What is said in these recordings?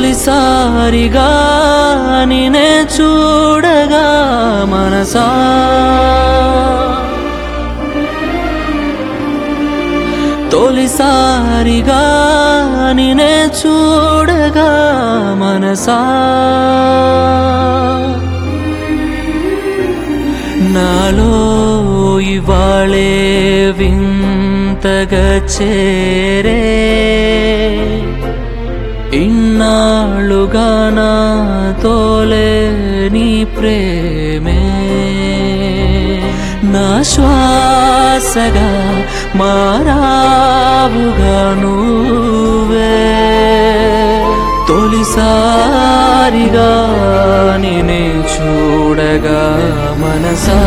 తొలిసారిగా నినే చూడగా మనసా తొలిసారిగా నినే చూడగా మనసా నాలో ఇవాళే వింతగా చేరే ఇన్నాళ్ళుగా నాతోలే నీ ప్రేమే నా శ్వాసగా మారావుగా నువ్వే తొలిసారిగా నినే చూడగా మనసా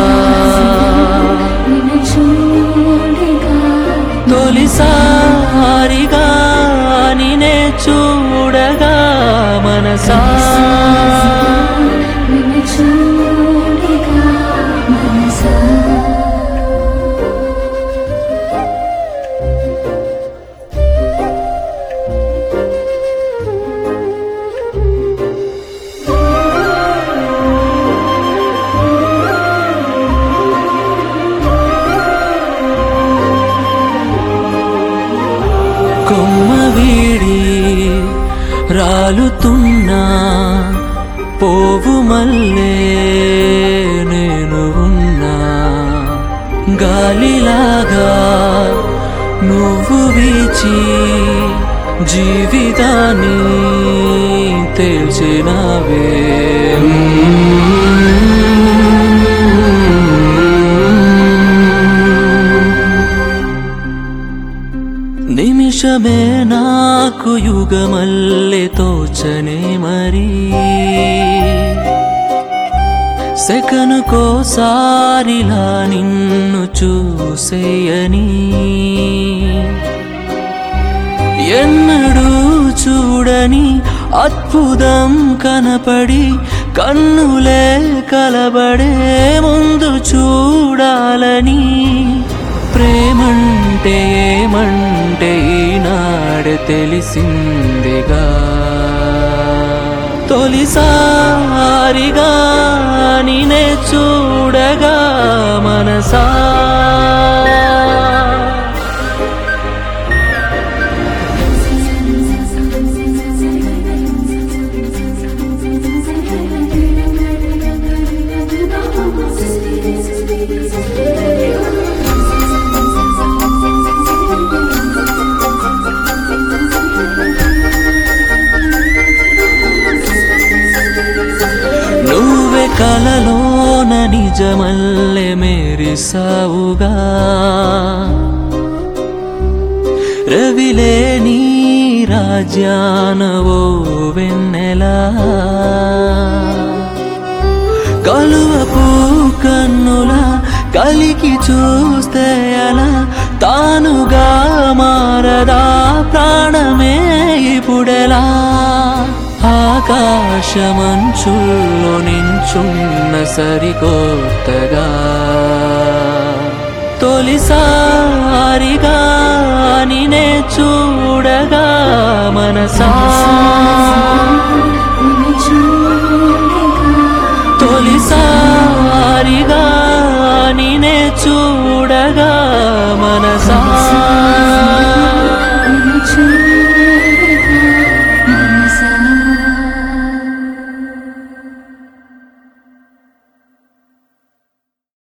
నిన్ను చూడగా తొలిసారిగా నినే చూడగా మనసా నిన్ను చూడగా మనసా కొమ్మ వీడి రాలుతున్నా పోవు మల్లే నేను ఉన్నా గాలిలాగా నువ్వు వీచి జీవితాన్ని తేల్చినావే నిమిషమే నాకు యుగమల్లె తోచనే మరి సెకనుకోసారిలా నిన్ను చూసేయని ఎన్నడూ చూడని అద్భుతం కనపడి కన్నులే కలబడే ముందు చూడాలని ప్రేమంటే ఏమంటే ఈనాడు తెలిసిందిగా తొలిసారిగా నినే చూడగా మనసా నువ్వే కలలోన నిజమల్లె మేరిసావుగా రవిలే నీ రాజ్యానవో వెన్నెలా కలువపు కన్నుల కలికి చూస్తే అలా తానుగా మారదా ప్రాణమే ఇప్పుడెలా ఆకాశమంచుల్లో నించున్న సరికొత్తగా తొలిసారిగా నినే చూడగా మనసా నిన్ను చూడగా తొలిసారిగా నినే చూడగా మనసా